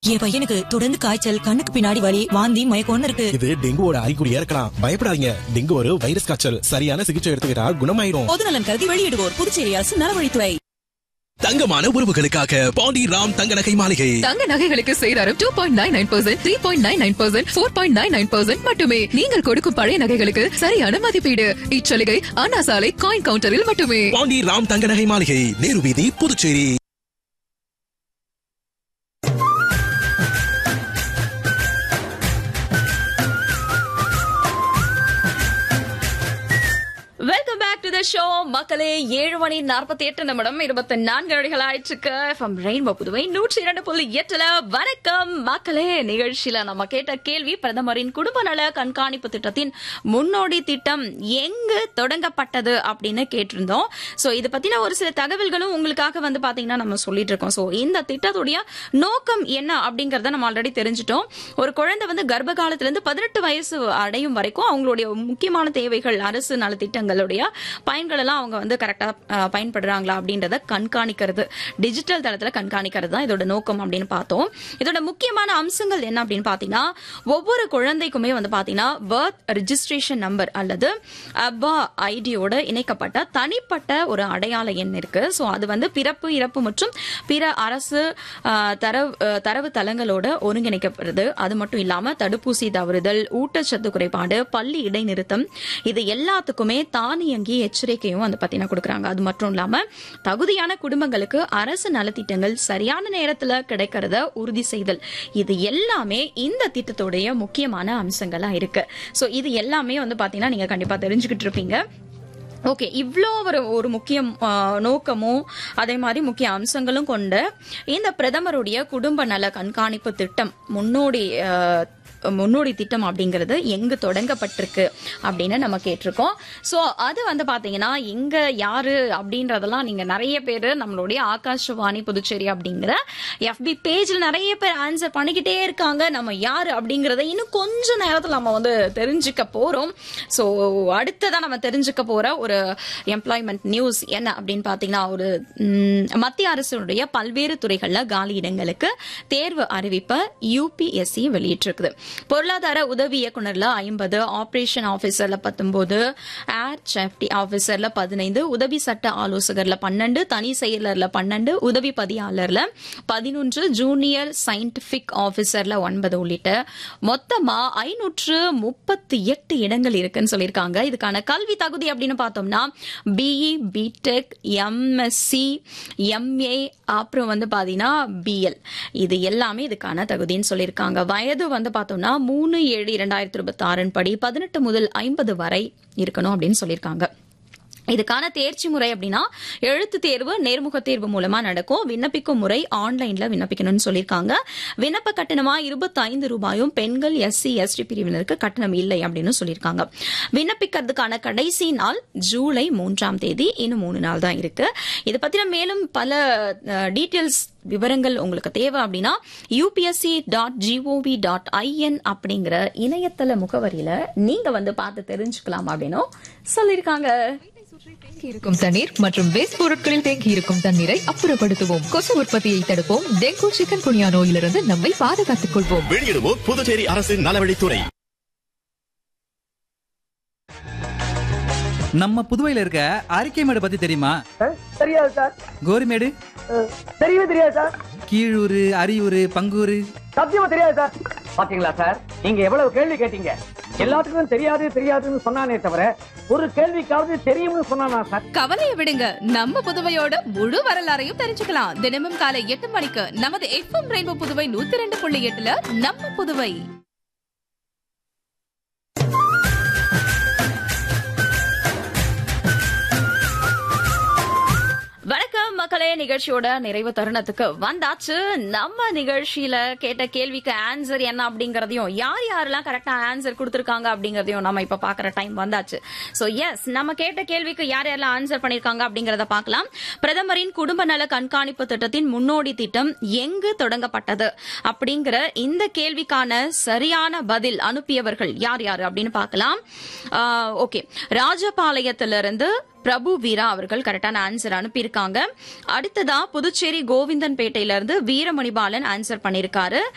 என் பையனுக்கு தொடர்ந்து காய்ச்சல் கண்ணுக்கு பின்னாடி வலி வாந்தி மயக்கம்னு இருக்கு இது டெங்குவோட அறிகுறியா இருக்கலாம் பயப்படாதீங்க டெங்கு ஒரு வைரஸ் காய்ச்சல் சரியான சிகிச்சை எடுத்துக்கிட்டா குணமாயிடும் பொதுநலன் கருதி வெளியிடுவோர் புதுச்சேரி அரசு நலவழித்துறை தங்கமான உறவுகளுக்காக பாண்டி ராம் தங்க நகை மாளிகை தங்க நகைகளுக்கு சேதாரம் two point nine nine percent three point nine nine percent four point nine nine percent மட்டுமே நீங்கள் கொடுக்கும் பழைய நகைகளுக்கு சரியான மதிப்பீடு இச்சலுகை அண்ணா சாலை காயின் கவுண்டரில் மட்டுமே பாண்டி ராம் தங்க நகை மாளிகை நேரு வீதி Puducherry welcome back to the show மக்களே ஏழு மணி நாற்பத்தி எட்டு நிமிடம் இருபத்தி நான்கு நொடிகள் ஆயிடுச்சுக்கு ஃப்ரம் ரெயின்போ புதுவை நூற்றி இரண்டு புள்ளி எட்டுல வணக்கம் மக்களே நிகழ்ச்சியில நம்ம கேட்ட கேள்வி பிரதமரின் குடும்ப நல கண்காணிப்பு திட்டத்தின் முன்னோடி திட்டம் எங்கு தொடங்கப்பட்டது அப்படின்னு கேட்டிருந்தோம் சோ இது பத்தின ஒரு சில தகவல்களும் உங்களுக்காக வந்து பாத்தீங்கன்னா நம்ம சொல்லிட்டு இருக்கோம் சோ இந்த திட்டத்துடைய நோக்கம் என்ன அப்படிங்கறத நம்ம ஆல்ரெடி தெரிஞ்சிட்டோம் ஒரு குழந்தை வந்து கர்ப்ப காலத்துல இருந்து பதினெட்டு வயசு அடையும் வரைக்கும் அவங்களுடைய முக்கியமான தேவைகள் அரசு நலத்திட்டங்களுடைய பயன்கள் எல்லாம் அவங்க வந்து கரெக்டா அஹ், பயன்படுறாங்களா அப்படின்றத கண்காணிக்கிறது டிஜிட்டல் தளத்துல கண்காணிக்கிறது தான் இதோட நோக்கம் அப்படின்னு பார்த்தோம் இதோட முக்கியமான அம்சங்கள் என்ன அப்படின்னு பாத்தீங்கன்னா ஒவ்வொரு குழந்தைக்குமே வந்து பாத்தீங்கன்னா பர்த் ரெஜிஸ்ட்ரேஷன் நம்பர் அல்லது அப்பா ஐடியோட இணைக்கப்பட்ட தனிப்பட்ட ஒரு அடையாள எண் இருக்கு ஸோ அது வந்து பிறப்பு இறப்பு மற்றும் பிற அரசு அஹ், தரவு அஹ், தரவு தளங்களோட ஒருங்கிணைக்கப்படுது அது மட்டும் இல்லாம தடுப்பூசி தவறுதல் ஊட்டச்சத்து குறைபாடு பள்ளி இடைநிறுத்தம் இது எல்லாத்துக்குமே தானியங்கி எச்சரிக்கையும் வந்து பாத்தீங்கன்னா கொடுக்குறாங்க அது மட்டும் இல்லாம தகுதியான குடும்பங்களுக்கு அரசு நலத்திட்டங்கள் சரியான நேரத்துல கிடைக்கிறத உறுதி செய்தல் இது எல்லாமே இந்த திட்டத்துடைய முக்கியமான அம்சங்களா இருக்கு சோ இது எல்லாமே வந்து பாத்தீங்கன்னா நீங்க கண்டிப்பா தெரிஞ்சுக்கிட்டு இருப்பீங்க ஓகே இவ்வளோ ஒரு ஒரு முக்கிய ஆ, நோக்கமும் அதே மாதிரி முக்கிய அம்சங்களும் கொண்ட இந்த பிரதமருடைய குடும்ப நல கண்காணிப்பு திட்டம் முன்னோடி ஆ, முன்னோடி திட்டம் அப்படிங்கிறது எங்கு தொடங்கப்பட்டிருக்கு அப்படின்னு நம்ம கேட்டிருக்கோம் ஸோ அது வந்து பாத்தீங்கன்னா எங்க யாரு அப்படின்றதெல்லாம் நீங்க நிறைய பேர் நம்மளுடைய ஆகாஷவாணி புதுச்சேரி அப்படிங்கிற எஃபி பேஜ்ல நிறைய பேர் ஆன்சர் பண்ணிக்கிட்டே இருக்காங்க நம்ம யாரு அப்படிங்கறத இன்னும் கொஞ்ச நேரத்தில் நம்ம வந்து தெரிஞ்சுக்க போறோம் ஸோ அடுத்ததான் நம்ம தெரிஞ்சுக்க போற ஒரு எம்ப்ளாய்மெண்ட் நியூஸ் என்ன அப்படின்னு பாத்தீங்கன்னா ஒரு ம், மத்திய அரசுடைய பல்வேறு துறைகள்ல காலி இடங்களுக்கு தேர்வு அறிவிப்பை யூபிஎஸ்சி வெளியிட்டிருக்குது பொருளாதார உதவி இயக்குனர்ல ஐம்பது ஆபரேஷன் ஆபீசர்ல பத்தொன்பது ஏர் சேஃப்டி ஆபீசர்ல பதினைந்து உதவி சட்ட ஆலோசகர்ல பன்னெண்டு தனி செயலர்ல பன்னெண்டு உதவி பதியாளர்ல பதினொன்று ஜூனியர் சயின்டிபிக் ஆபீசர்ல ஒன்பது உள்ளிட்ட மொத்தமா ஐநூற்று முப்பத்தி எட்டு இடங்கள் இருக்குன்னு சொல்லியிருக்காங்க இதுக்கான கல்வி தகுதி அப்படின்னு பார்த்தோம்னா பிஇ பிடெக் எம்எஸ்சி எம்ஏ அப்புறம் வந்து பாத்தீங்கன்னா பிஎல் இது எல்லாமே இதுக்கான தகுதின்னு சொல்லியிருக்காங்க வயது வந்து பார்த்தோம்னா மூணு ஏழு இரண்டாயிரத்தி இருபத்தி ஆறின் படி பதினெட்டு முதல் ஐம்பது வரை இருக்கணும் அப்படின்னு சொல்லியிருக்காங்க இதுக்கான தேர்ச்சி முறை அப்படின்னா எழுத்து தேர்வு நேர்முக தேர்வு மூலமா நடக்கும் விண்ணப்பிக்கும் முறை ஆன்லைன்ல விண்ணப்பிக்கணும்னு சொல்லியிருக்காங்க விண்ணப்ப கட்டணமா இருபத்தி ஐந்து ரூபாயும் பெண்கள் எஸ்சி எஸ்டி பிரிவினருக்கு கட்டணம் இல்லை அப்படின்னு சொல்லியிருக்காங்க விண்ணப்பிக்கிறதுக்கான கடைசி நாள் ஜூலை மூன்றாம் தேதி இன்னும் மூணு நாள் தான் இருக்கு இதை பத்தின மேலும் பல டீட்டெயில்ஸ் விவரங்கள் உங்களுக்கு தேவை அப்படின்னா UPSC dot GOV dot IN அப்படிங்கிற இணையதள முகவரியில நீங்க வந்து பார்த்து தெரிஞ்சுக்கலாம் அப்படின்னும் சொல்லியிருக்காங்க தேங்கி இருக்கும் தண்ணீர் மற்றும் வேஸ்ட் பொருட்களில் தேங்கி இருக்கும் தண்ணீரை அப்புறப்படுத்துவோம் கொசு உற்பத்தியை தடுப்போம் டெங்கு சிக்கன் குனியா நோயிலிருந்து நம்மை பாதுகாத்துக் கொள்வோம் வெளியிடுவோர் புதுச்சேரி அரசின் நலவழித்துறை நம்ம புதுவையில இருக்க அரிக்கைமேடு பத்தி தெரியுமா தெரியாது சார் கோரிமேடு அஹ், தெரியவே தெரியாது சார் கீழூர் அரியூர் பங்கூர் சத்தியமா தெரியாது சார் பாத்தீங்களா சார் நீங்க எவ்வளவு கேள்வி கேட்டீங்க எல்லாத்துக்கும் தெரியாது தெரியாதுன்னு சொன்னானே தவிர ஒரு கேள்விக்காவது தெரியும்னு சொன்னானா சார் கவலையை விடுங்க நம்ம புதுவையோட முழு வரலாறையும் தெரிஞ்சுக்கலாம் தினமும் காலை எட்டு மணிக்கு நமது எஃப்எம் ரெயின்போ புதுவை நூத்தி ரெண்டு புள்ளி எட்டுல நம்ம புதுவை வணக்கம் மக்களே நிகழ்ச்சியோட நிறைவு தருணத்துக்கு வந்தாச்சு நம்ம நிகழ்ச்சியில கேட்ட கேள்விக்கு ஆன்சர் என்ன அப்படிங்கறதையும் யார் யாரெல்லாம் கரெக்டா ஆன்சர் கொடுத்திருக்காங்க அப்படிங்கறதையும் நம்ம இப்ப பாக்குற டைம் வந்தாச்சு சோ எஸ் நம்ம கேட்ட கேள்விக்கு யார் யாரெல்லாம் ஆன்சர் பண்ணிருக்காங்க அப்படிங்கறத பார்க்கலாம் பிரதமரின் குடும்ப நல கண்காணிப்பு திட்டத்தின் முன்னோடி திட்டம் எங்கு தொடங்கப்பட்டது அப்படிங்கிற இந்த கேள்விக்கான சரியான பதில் அனுப்பியவர்கள் யார் யார் அப்படின்னு பார்க்கலாம் ஓகே ராஜபாளையத்திலிருந்து பிரபு வீரா அவர்கள் கரெக்டான ஆன்சர் அனுப்பியிருக்காங்க அடுத்ததா புதுச்சேரி கோவிந்தன்பேட்டையில இருந்து வீரமணிபாலன் ஆன்சர் பண்ணிருக்காரு